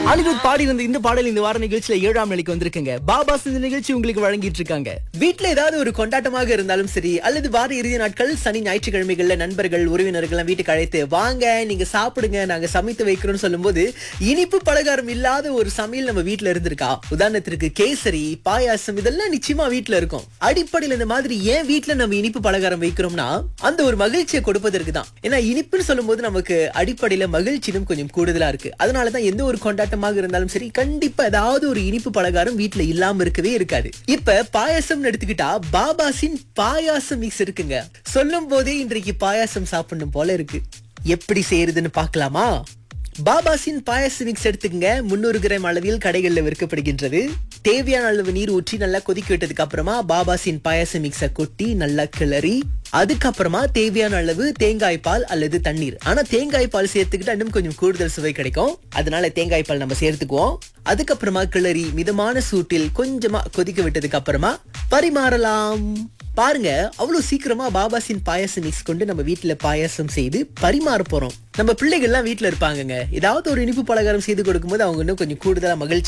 அனிருத் பாடி இருந்த இந்த பாடல் இந்த வார நிகழ்ச்சியில ஏழாம் நிலைக்கு வந்திருக்குங்க பாபாஸ் இந்த நிகழ்ச்சி உங்களுக்கு வழங்கிட்டு இருக்காங்க வீட்ல ஏதாவது ஒரு கொண்டாட்டமாக இருந்தாலும் சரி அல்லது வார இறுதி நாட்கள் சனி ஞாயிற்றுக்கிழமைகள்ல நண்பர்கள் உறவினர்கள் எல்லாம் வீட்டுக்கு அழைத்து வாங்க நீங்க சாப்பிடுங்க நாங்க சமைத்து வைக்கிறோம்னு சொல்லும்போது இனிப்பு பலகாரம் இல்லாத ஒரு சமையல் நம்ம வீட்ல இருந்திருக்கா உதாரணத்திற்கு கேசரி பாயாசம் இதெல்லாம் நிச்சயமா வீட்ல இருக்கும் அடிப்படையில் இந்த மாதிரி ஏன் வீட்ல நம்ம இனிப்பு பலகாரம் வைக்கிறோம்னா அந்த ஒரு மகிழ்ச்சியை கொடுப்பதற்கு தான் ஏன்னா இனிப்புன்னு சொல்லும்போது நமக்கு அடிப்படையில மகிழ்ச்சியும் கொஞ்சம் கூடுதலா இருக்கு அதனாலதான் எந்த ஒரு கொண்டாட்டமாக இருந்தாலும் சரி கண்டிப்பா ஏதாவது ஒரு இனிப்பு பலகாரம் வீட்ல இல்லாம இருக்கவே இருக்காது இப்ப பாயாசம் எடுத்துக்கிட்டா பாபாசின் பாயாசம் மிக்ஸ் இருக்குங்க சொல்லும் போதே இன்றைக்கு பாயாசம் சாப்பிடணும் போல இருக்கு எப்படி செய்யறதுன்னு பார்க்கலாமா பாபாசின் பாயாச மிக்ஸ் எடுத்துக்கங்க முன்னூறு கிராம் அளவில் கடைகள்ல விற்கப்படுகின்றது தேவையான அளவு நீர் ஊற்றி நல்லா கொதிக்க விட்டதுக்கு அப்புறமா பாபாசின் பாயாச மிக்ஸ கொட்டி நல்லா கிளறி அதுக்கப்புறமா தேவையான அளவு தேங்காய் பால் அல்லது தண்ணீர் ஆனா தேங்காய் பால் சேர்த்துக்கிட்டா இன்னும் கொஞ்சம் கூடுதல் சுவை கிடைக்கும் அதனால தேங்காய் பால் நம்ம சேர்த்துக்குவோம் அதுக்கப்புறமா கிளறி மிதமான சூட்டில் கொஞ்சமா கொதிக்க விட்டதுக்கு அப்புறமா பரிமாறலாம் பாருங்க அவ்வளவு சீக்கிரமா பாபாசின் பாயாசம் மிக்ஸ் கொண்டு நம்ம வீட்டுல பாயாசம் செய்து பரிமாற போறோம் நம்ம பிள்ளைகள்லாம் வீட்டுல இருப்பாங்கங்க ஏதாவது ஒரு இனிப்பு பலகாரம் செய்து கொடுக்கும்போது அவங்க இன்னும் கொஞ்சம் கூடுதலா மகிழ்ச்சி